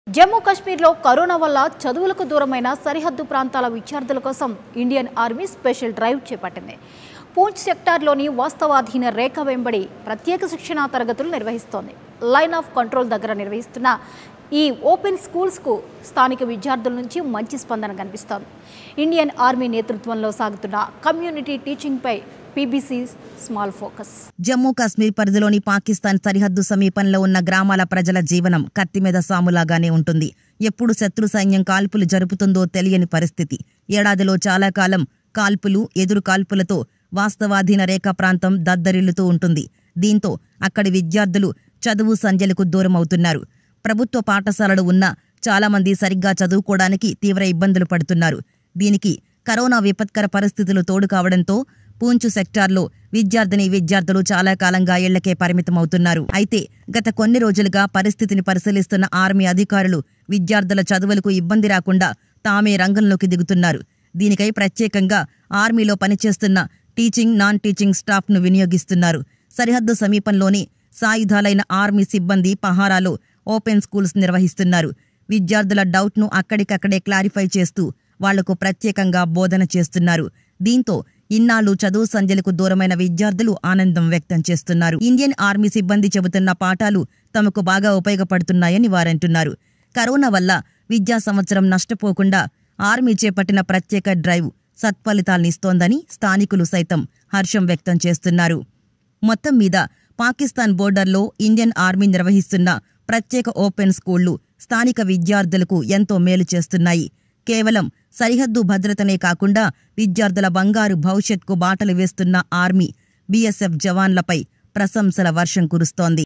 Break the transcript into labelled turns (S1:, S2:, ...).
S1: జమ్మూ కాశ్మీర్లో కరోనా వల్ల చదువులకు దూరమైన సరిహద్దు ప్రాంతాల విద్యార్థుల కోసం ఇండియన్ ఆర్మీ స్పెషల్ డ్రైవ్ చేపట్టింది పూంచ్ సెక్టార్లోని వాస్తవాధీన రేఖ వెంబడి ప్రత్యేక శిక్షణా తరగతులు నిర్వహిస్తోంది లైన్ ఆఫ్ కంట్రోల్ దగ్గర నిర్వహిస్తున్న ఈ ఓపెన్ స్కూల్స్కు స్థానిక విద్యార్థుల నుంచి మంచి స్పందన కనిపిస్తోంది ఇండియన్ ఆర్మీ నేతృత్వంలో సాగుతున్న కమ్యూనిటీ టీచింగ్పై PBC small focus
S2: Jammu Kashmir పరిధిలోని పాకిస్తాన్ సరిహద్దు సమీపంలో ఉన్న గ్రామాల ప్రజల జీవనం కత్తిమీద సాములాగానే ఉంటుంది ఎప్పుడు శత్రు సైన్యం కాల్పులు జరుపుతుందో తెలియని పరిస్థితి ఏడాదిలో చాలా కాలం కాల్పులు ఎదురు కాల్పులతో వాస్తవాధీన రేఖ ప్రాంతం దద్దరిల్లుతూ ఉంటుంది దీంతో అక్కడి విద్యార్థులు చదువు సంధ్యలకు దూరమవుతున్నారు ప్రభుత్వ పాఠశాలలు ఉన్నా చాలామంది సరిగ్గా చదువుకోవడానికి తీవ్ర ఇబ్బందులు పడుతున్నారు దీనికి కరోనా విపత్కర పరిస్థితులు తోడు కావడంతో పూంచు సెక్టార్లో విద్యార్థిని విద్యార్థులు చాలా కాలంగా ఇళ్లకే పరిమితమవుతున్నారు అయితే గత కొన్ని రోజులుగా పరిస్థితిని పరిశీలిస్తున్న ఆర్మీ అధికారులు విద్యార్థుల చదువులకు ఇబ్బంది రాకుండా తామే రంగంలోకి దిగుతున్నారు దీనికై ప్రత్యేకంగా ఆర్మీలో పనిచేస్తున్న టీచింగ్ నాన్ టీచింగ్ స్టాఫ్ను వినియోగిస్తున్నారు సరిహద్దు సమీపంలోని సాయుధాలైన ఆర్మీ సిబ్బంది పహారాలో ఓపెన్ స్కూల్స్ నిర్వహిస్తున్నారు విద్యార్థుల డౌట్ను అక్కడికక్కడే క్లారిఫై చేస్తూ వాళ్లకు ప్రత్యేకంగా బోధన చేస్తున్నారు దీంతో ఇన్నాళ్లు చదువు సంధ్యలకు దూరమైన విద్యార్థులు ఆనందం వ్యక్తం చేస్తున్నారు ఇండియన్ ఆర్మీ సిబ్బంది చెబుతున్న పాఠాలు తమకు బాగా ఉపయోగపడుతున్నాయని వారంటున్నారు కరోనా వల్ల విద్యా సంవత్సరం నష్టపోకుండా ఆర్మీ చేపట్టిన ప్రత్యేక డ్రైవ్ సత్ఫలితాలనిస్తోందని స్థానికులు సైతం హర్షం వ్యక్తం చేస్తున్నారు మొత్తం మీద పాకిస్తాన్ బోర్డర్లో ఇండియన్ ఆర్మీ నిర్వహిస్తున్న ప్రత్యేక ఓపెన్ స్కూళ్లు స్థానిక విద్యార్థులకు ఎంతో మేలు చేస్తున్నాయి కేవలం సరిహద్దు భద్రతనే కాకుండా విద్యార్థుల బంగారు భవిష్యత్కు బాటలు వేస్తున్న ఆర్మీ బీఎస్ఎఫ్ జవాన్లపై ప్రశంసల వర్షం కురుస్తోంది